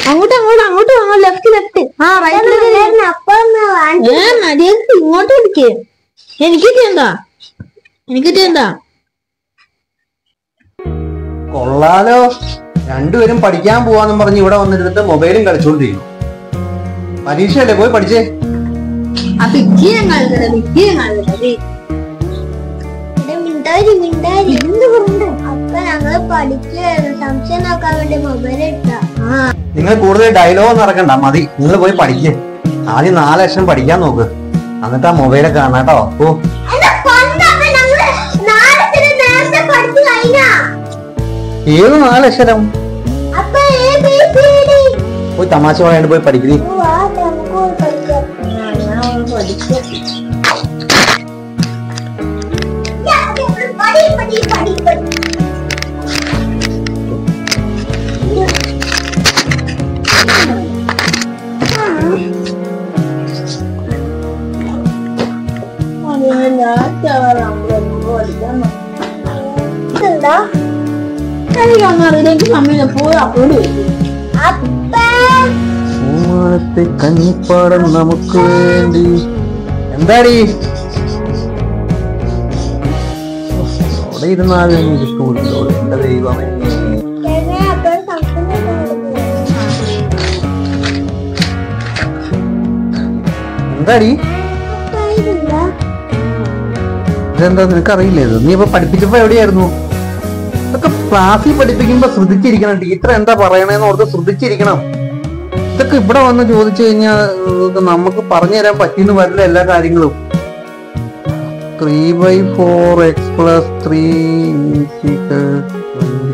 അങ്ങോട്ട് അങ്ങോട്ട് അങ്ങോട്ട് അങ്ങോട്ട് ലെഫ്റ്റ് ലെഫ്റ്റ് ആ റൈറ്റ് അപ്പൊ ഏ മര്യാദക്ക് ഇങ്ങോട്ട് എടുക്ക് എനിക്ക് എന്താ എനിക്ക് എന്താ കൊള്ളാലോ രണ്ടുപേരും പഠിക്കാൻ പോവാന്നും പറഞ്ഞ് ഇവിടെ വന്നിരുന്നിട്ട് മൊബൈലും കളിച്ചോണ്ടിരിക്കും പരീക്ഷയല്ലേ പോയി പഠിച്ചേ അപ്പൊ ഇച്ചിരി കളിക്കട്ടെ ഇച്ചിരി കളിക്കട്ടെ മിണ്ടാരി മിണ്ടാരി എന്ത് പറഞ്ഞു അപ്പൊ ഞങ്ങള് പഠിക്കുകയായിരുന്നു സംശയം നോക്കാൻ വേണ്ടി മൊബൈൽ ഇട്ടാ നിങ്ങൾ കൂടുതൽ ഡയലോഗ് നടക്കണ്ട മതി നിങ്ങൾ പോയി പഠിക്ക് ആദ്യം നാല് ലക്ഷം പഠിക്കാൻ നോക്ക് എന്നിട്ട് ആ മൊബൈലൊക്കെ കാണാം കേട്ടോ ഓ നേരത്തെ പഠിച്ചു കഴിഞ്ഞാ ഏത് നാല് ലക്ഷം അപ്പൊ എ ബി സി ഡി പോയി തമാശ പറയാണ്ട് പോയി പഠിക്കുന്നേ വാ നമുക്ക് പഠിക്കാം പഠി പഠി പഠി പഠി എന്താ എനിക്കൊന്നറിയില്ല എനിക്ക് സമയം എപ്പോഴും അപ്ലോഡ് ചെയ്യും അപ്പ പൂമാനത്തെ കഞ്ഞിപ്പാടം നമുക്ക് വേണ്ടി എന്താടി അവിടെ ഇരുന്നാലും എനിക്ക് ഇഷ്ടമില്ലല്ലോ എന്റെ ദൈവമേ എങ്ങനെ അപ്പൊ സംശയം എന്താടി ഇതെന്താ നിനക്കറിയില്ലേ ഇത് നീ ഇപ്പൊ പഠിപ്പിച്ചപ്പോ എവിടെയായിരുന്നു ഇതൊക്കെ ക്ലാസ്സിൽ പഠിപ്പിക്കുമ്പോ ശ്രദ്ധിച്ചിരിക്കണം ടീച്ചർ എന്താ പറയണേന്ന് ഓർത്ത് ശ്രദ്ധിച്ചിരിക്കണം ഇതൊക്കെ ഇവിടെ വന്ന് ചോദിച്ചു കഴിഞ്ഞാൽ ഇത് നമുക്ക് പറഞ്ഞു തരാൻ പറ്റിയെന്ന് വരില്ല എല്ലാ കാര്യങ്ങളും three by four x plus three